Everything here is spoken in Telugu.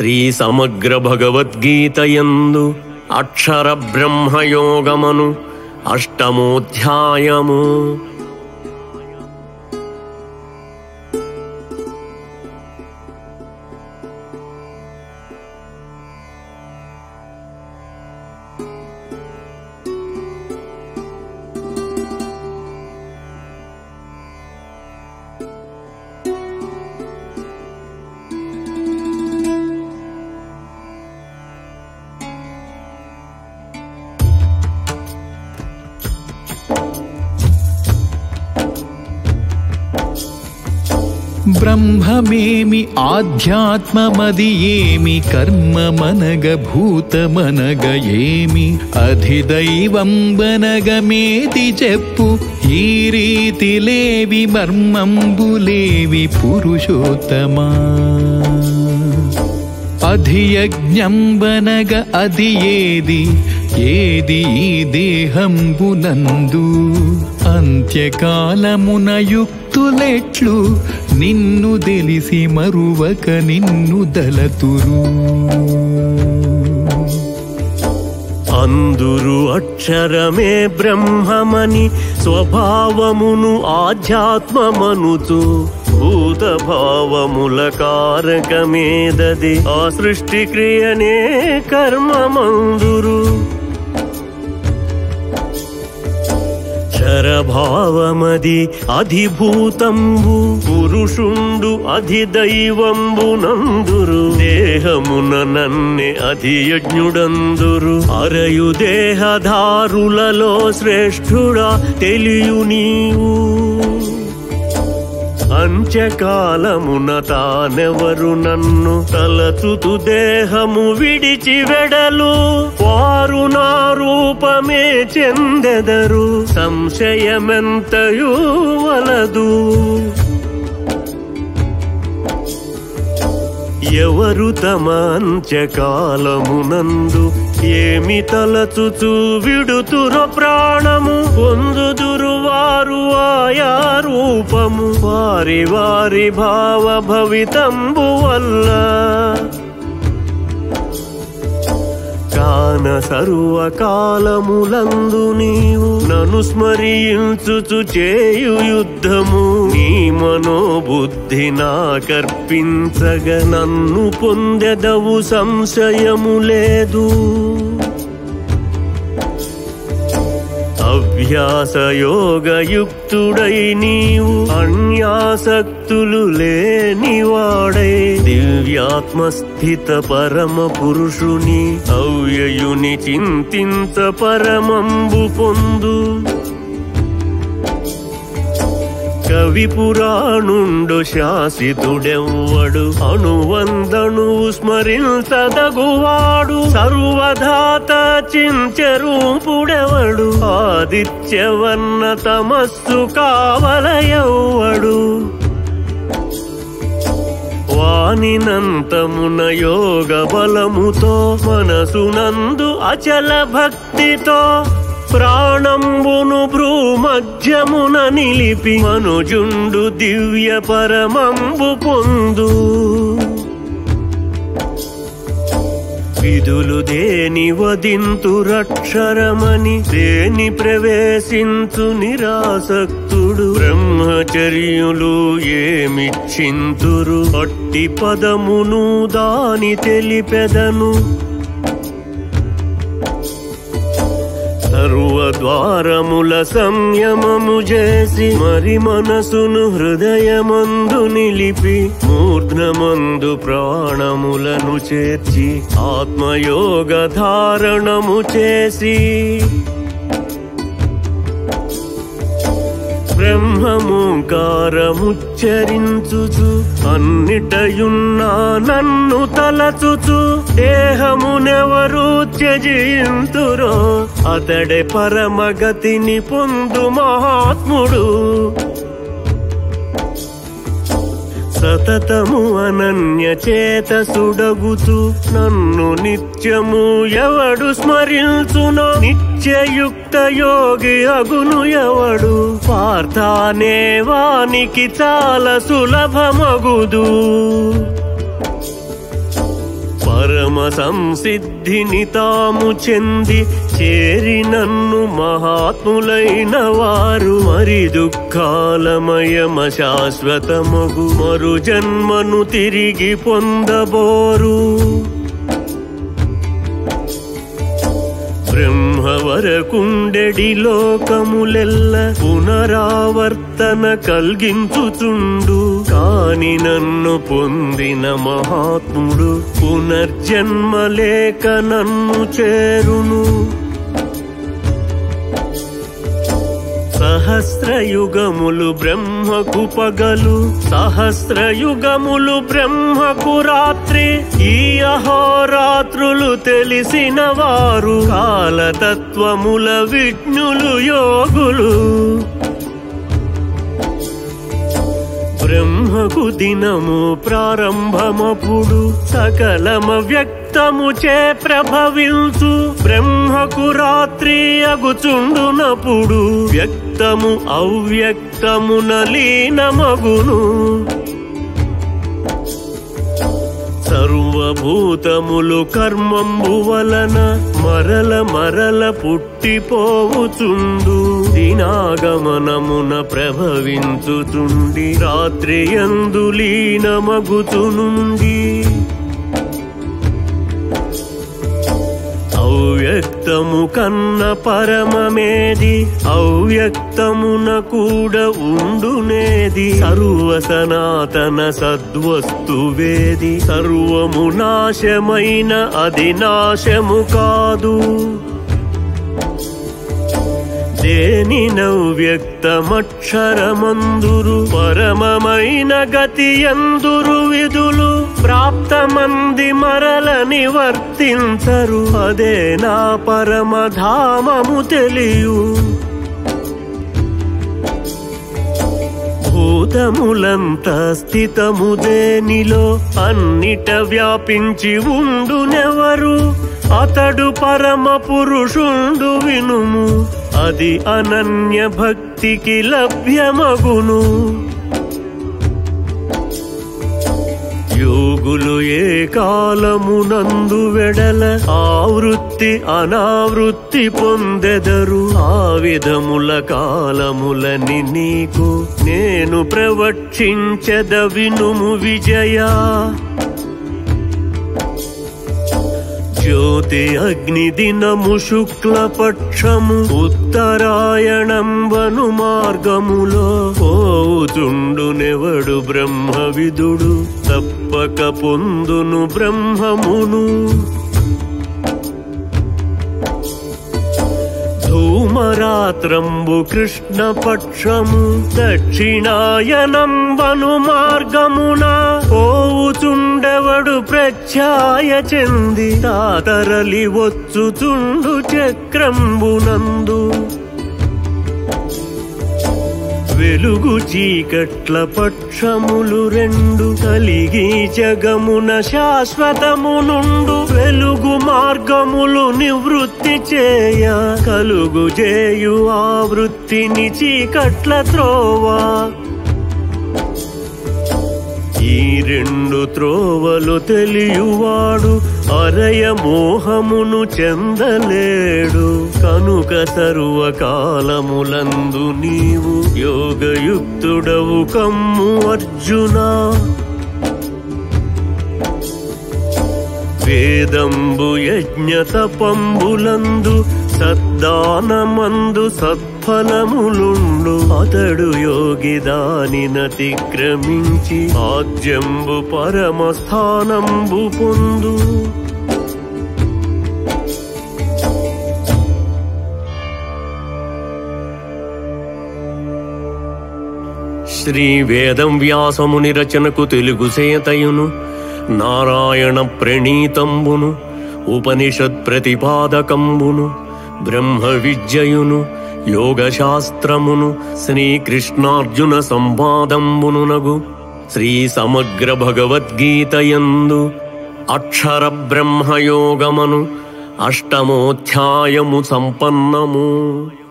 శ్రీ సమగ్ర భగవద్గీతయందు అక్షర బ్రహ్మయోగమను అష్టమోధ్యాయము బ్రహ్మమేమి ఆధ్యాత్మమది ఏమి కర్మమనగ భూతమనగ ఏమి అధిదైవంబనగమేతి చెప్పు ఈ రీతిలేవి మర్మంబులేవి పురుషోత్తమా అధియజ్ఞంబనగ అది ఏది ఏది ఈ దేహంబునందు అంత్యకాలమున యుక్తులెట్లు నిన్ను తెలిసి మరువక నిన్ను దలతురు అందురు అక్షరమే బ్రహ్మమని స్వభావమును ఆధ్యాత్మమనుతూ భూత భావముల కారకమేదది ఆ సృష్టి క్రియనే కర్మమందురు శరభావమది అధిభూతంబు పురుషుండు అధిదైవంబు నందురు దేహమున నన్నె అధియజ్ఞుడందురు అరయు దేహధారులలో శ్రేష్ఠుడా తెలియు నీవు అంత్యకాలమున తానెవరు నన్ను తలచుతు దేహము విడిచి వెడలు వారు నా రూపమే చెందెదరు సంశయమెంతయూ వలదు ఎవరు తమ అంత్యకాలమునందు ఏమి తలచుచు విడుతురో ప్రాణము పొందుదురు వారు ఆయా రూపము వారి వారి భావ భవితంబు వల్ల కాన సర్వకాలములందు నీవు నన్ను స్మరించుచు చేయు యుద్ధము నీ మనోబుద్ధి నాకర్పించగ నన్ను పొందెదవు సంశయము లేదు అభ్యాసయోగయుక్తుడై నీవు అన్యాసక్తులు లేనివాడై దివ్యాత్మస్థిత పరమ పురుషుని అవ్యయుని చింతించ పరమంబు పొందు కవి పురాణుండు శాసితుడెవ్వడు అణువందణువు స్మరించదగువాడు సర్వధాత చించరూపుడెవడు ఆదిత్యవర్ణ తమస్సు కావలయవ్వడు వానినంతమున యోగ బలముతో మనసునందు అచల భక్తితో ప్రాణంబును భ్రూమధ్యమున నిలిపి మనుజుండు దివ్య పరమంబు పొందు విధులు దేని వదింతు రక్షరమని దేని ప్రవేశించు నిరాసక్తుడు బ్రహ్మచర్యులు ఏమిచ్చింతురు అట్టి పదమును దాని తెలిపెదను సర్వద్వారముల సంయమము చేసి మరి మనసును హృదయమందు నిలిపి మూర్ధమందు ప్రాణములను చేర్చి ఆత్మయోగ ధారణము చేసి బ్రహ్మముంకారముచ్చరించుచు అన్నిటయున్నా నన్ను తలచుచు దేహమునెవరు త్యజింతురో అతడే పరమగతిని పొందు మహాత్ముడు సతతము అనన్య చేత సుడగుతూ నన్ను నిత్యము ఎవడు స్మరించునో నిత్యయుక్త యోగి అగును ఎవడు పార్థానే వానికి చాలా సులభమగుదు సంసిద్ధిని తాము చెంది చేరి నన్ను మహాత్ములైన వారు మరి దుఃఖాలమయమ శాశ్వతమగు మరు జన్మను తిరిగి పొందబోరు బ్రహ్మవరకుండెడి లోకములెల్ల పునరావర్తన కల్గించుచుండు కాని నన్ను పొందిన మహాత్ముడు పునర్జన్మ లేక నన్ను చేరును సహస్రయుగములు బ్రహ్మకు పగలు సహస్రయుగములు బ్రహ్మకు రాత్రి ఈ అహోరాత్రులు తెలిసిన వారు కాలతత్వముల విజ్ఞులు యోగులు బ్రహ్మకు దినము ప్రారంభమపుడు సకలమ వ్యక్తము చే ప్రభవించు బ్రహ్మకు రాత్రి అగుచుండునప్పుడు వ్యక్తము అవ్యక్తమున లీనమగును సర్వభూతములు కర్మంబు వలన మరల మరల పుట్టిపోవుచుండు దినాగమనమున ప్రభవించుచుండి రాత్రి యందు లీనమగుచునుండి అవ్యక్తము కన్న పరమమేది అవ్యక్తమున కూడా ఉండునేది సర్వ సనాతన సద్వస్తువేది సర్వము నాశమైన అది నాశము కాదు దేని నవ్యక్తమక్షరమందురు పరమమైన గతి ఎందురు విధులు ప్రాప్తమంది మరల నివర్తించరు అదే నా పరమధామము తెలియు భూతములంత స్థితము దేనిలో అన్నిట వ్యాపించి ఉండునెవరు అతడు పరమ పురుషుండు వినుము అది అనన్య భక్తికి లభ్యమగును యోగులు ఏ కాలమునందు వెడల ఆవృత్తి అనావృత్తి పొందెదరు ఆ విధముల కాలములని నీకు నేను ప్రవక్షించద వినుము విజయా జ్యోతి అగ్ని దినము శుక్లపక్షము ఉత్తరాయణం వను మార్గములో పోవుచుండునెవడు బ్రహ్మవిదుడు తప్పక పొందును బ్రహ్మమును ధూమరాత్రంబు కృష్ణపక్షము దక్షిణాయనం వను మార్గమున పోవుచుండెవడు ప్రత్యాయ చెంది తాతరలి వచ్చుచుండు చక్రంబునందు వెలుగు చీకట్ల పక్షములు రెండు కలిగి జగమున శాశ్వతము నుండు వెలుగు మార్గములు నివృత్తి చేయ కలుగు చేయు ఆ వృత్తిని చీకట్ల త్రోవా ఈ రెండు త్రోవలు తెలియువాడు అరయ మోహమును చెందలేడు కనుక సర్వకాలములందు నీవు యోగయుక్తుడవు కమ్ము అర్జునా వేదంబు యజ్ఞ తపంబులందు సద్దానమందు సత్ఫలములుండు అతడు యోగి దానినతిక్రమించి ఆద్యంబు పరమస్థానంబు పొందు శ్రీ వేదం వ్యాసముని రచనకు తెలుగు సేతయును నారాయణ ప్రణీతంబును ఉపనిషత్ ప్రతిపాదకంబును బ్రహ్మ విద్యయును యోగశాస్త్రమును శ్రీకృష్ణార్జున సంవాదంబునునగు శ్రీ సమగ్ర భగవద్గీతయందు అక్షర బ్రహ్మయోగమను అష్టమోధ్యాయము సంపన్నము